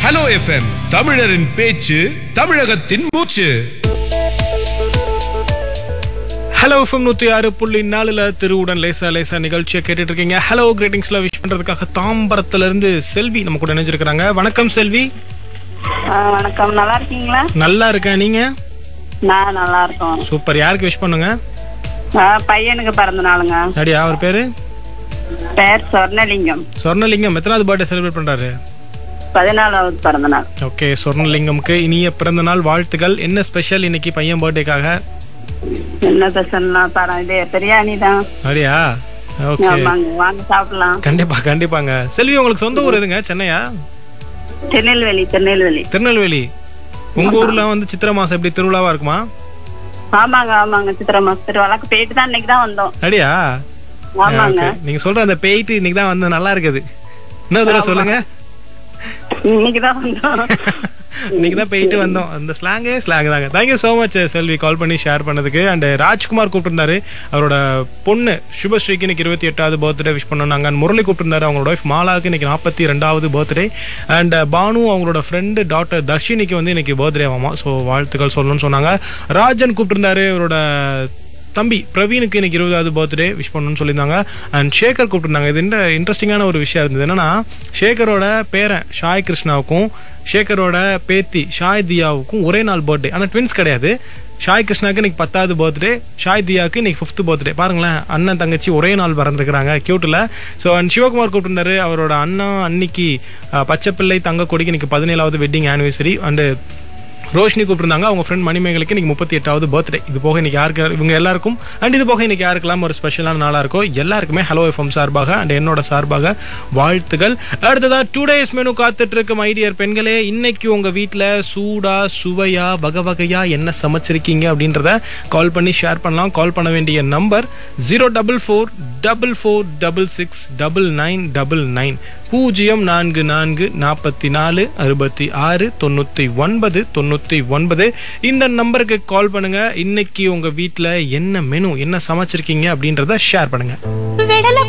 Hello FM தமிழரின் பேச்சு தமிழகத்தின் மூச்சு ஹலோ எஃப்எம் நூற்றி ஆறு புள்ளி நாலுல திருவுடன் லேசா லேசா நிகழ்ச்சியை கேட்டுட்டு இருக்கீங்க ஹலோ கிரீட்டிங்ஸ்ல விஷ் பண்றதுக்காக தாம்பரத்துல இருந்து செல்வி நம்ம கூட இணைஞ்சிருக்கிறாங்க வணக்கம் செல்வி ஆ, வணக்கம் நல்லா இருக்கீங்களா நல்லா இருக்கேன் நீங்க நான் நல்லா இருக்கோம் சூப்பர் யாருக்கு விஷ் பண்ணுங்க ஆ, பையனுக்கு பிறந்த நாளுங்க அப்படியா அவர் பேரு பேர் சொர்ணலிங்கம் சொர்ணலிங்கம் எத்தனாவது பர்த்டே செலிப்ரேட் பண்றாரு பதினாலாவது பிறந்த நாள் ஓகே சொர்ணலிங்கம்க்கு இனிய பிறந்த நாள் வாழ்த்துக்கள் என்ன ஸ்பெஷல் இன்னைக்கு பையன் பர்த்டேக்காக என்ன பேசணும்னா படம் இது பிரியாணி தான் அப்படியா ஓகே ஆமாங்க வாங்க சாப்பிடலாம் கண்டிப்பா கண்டிப்பாங்க செல்வி உங்களுக்கு சொந்த ஊர் எதுங்க சென்னையா திருநெல்வேலி திருநெல்வேலி திருநெல்வேலி உங்க ஊர்ல வந்து சித்திரை மாசம் எப்படி திருவிழாவா இருக்குமா ஆமாங்க ஆமாங்க சித்திரை மாசம் திருவிழாக்கு போயிட்டு தான் இன்னைக்கு தான் வந்தோம் அப்படியா ஆமாங்க Okay. நீங்க சொல்ற அந்த பெயிட்டு இன்னைக்கு தான் வந்து நல்லா இருக்குது இன்னொரு தடவை சொல்லுங்க இன்னைக்கு தான் வந்தோம் இன்னைக்கு தான் போயிட்டு வந்தோம் அந்த ஸ்லாங்கே ஸ்லாங் தாங்க தேங்க்யூ ஸோ மச் செல்வி கால் பண்ணி ஷேர் பண்ணதுக்கு அண்ட் ராஜ்குமார் கூப்பிட்டுருந்தாரு அவரோட பொண்ணு சுபஸ்ரீக்கு இன்னைக்கு இருபத்தி எட்டாவது பர்த்டே விஷ் பண்ணாங்க அண்ட் முரளி கூப்பிட்டுருந்தாரு அவங்களோட ஒய்ஃப் மாலாவுக்கு இன்னைக்கு நாற்பத்தி ரெண்டாவது பர்த்டே அண்ட் பானு அவங்களோட ஃப்ரெண்டு டாக்டர் தர்ஷினிக்கு வந்து இன்னைக்கு பர்த்டே ஆமாம் ஸோ வாழ்த்துக்கள் சொல்லணும்னு சொன்னாங்க ராஜன் கூப்பிட்டுருந்தாரு அவரோட தம்பி பிரவீனுக்கு இன்னைக்கு இருபதாவது பர்த்டே விஷ் பண்ணணும்னு சொல்லியிருந்தாங்க அண்ட் சேகர் கூப்பிட்டுருந்தாங்க இது இந்த இன்ட்ரெஸ்டிங்கான ஒரு விஷயம் இருந்தது என்னன்னா சேகரோட பேரன் ஷாய் கிருஷ்ணாவுக்கும் சேகரோட பேத்தி ஷாய் தியாவுக்கும் ஒரே நாள் பர்த்டே ஆனால் ட்வின்ஸ் கிடையாது ஷாய் கிருஷ்ணாக்கு இன்னைக்கு பத்தாவது பர்த்டே ஷாய் தியாவுக்கு இன்னைக்கு ஃபிஃப்த் பர்த்டே பாருங்களேன் அண்ணன் தங்கச்சி ஒரே நாள் பிறந்திருக்கிறாங்க கியூட்டில் ஸோ அண்ட் சிவகுமார் கூப்பிட்டுருந்தாரு அவரோட அண்ணா அன்னிக்கு அஹ், பச்சைப்பிள்ளை தங்க கொடிக்கு இன்னைக்கு பதினேழாவது வெட்டிங் ஆனிவர்சரி அண்டு ரோஷினி கூப்பிட்டுருந்தாங்க அவங்க ஃப்ரெண்ட் மணிமேகலைக்கு இன்னைக்கு முப்பத்தி எட்டாவது பர்த்டே இது போக இன்னைக்கு யாருக்கு இவங்க எல்லாருக்கும் அண்ட் இது போக இன்னைக்கு யாருக்கெல்லாம் ஒரு ஸ்பெஷலான நாளா இருக்கோ எல்லாருக்குமே ஹலோ எஃப்எம் சார்பாக அண்ட் என்னோட சார்பாக வாழ்த்துகள் அடுத்ததா டூ டேஸ் மெனு காத்துட்டு இருக்கும் ஐடியர் பெண்களே இன்னைக்கு உங்க வீட்டில் சூடா சுவையா வகை வகையா என்ன சமைச்சிருக்கீங்க அப்படின்றத கால் பண்ணி ஷேர் பண்ணலாம் கால் பண்ண வேண்டிய number zero double four double four double six double nine double nine பூஜ்ஜியம் நான்கு நான்கு நாற்பத்தி நாலு அறுபத்தி ஆறு தொண்ணூற்றி ஒன்பது தொண்ணூற்றி ஒன்பது இந்த நம்பருக்கு கால் பண்ணுங்க இன்னைக்கு உங்க வீட்டில் என்ன மெனு என்ன சமைச்சிருக்கீங்க அப்படின்றத ஷேர் பண்ணுங்க வெடல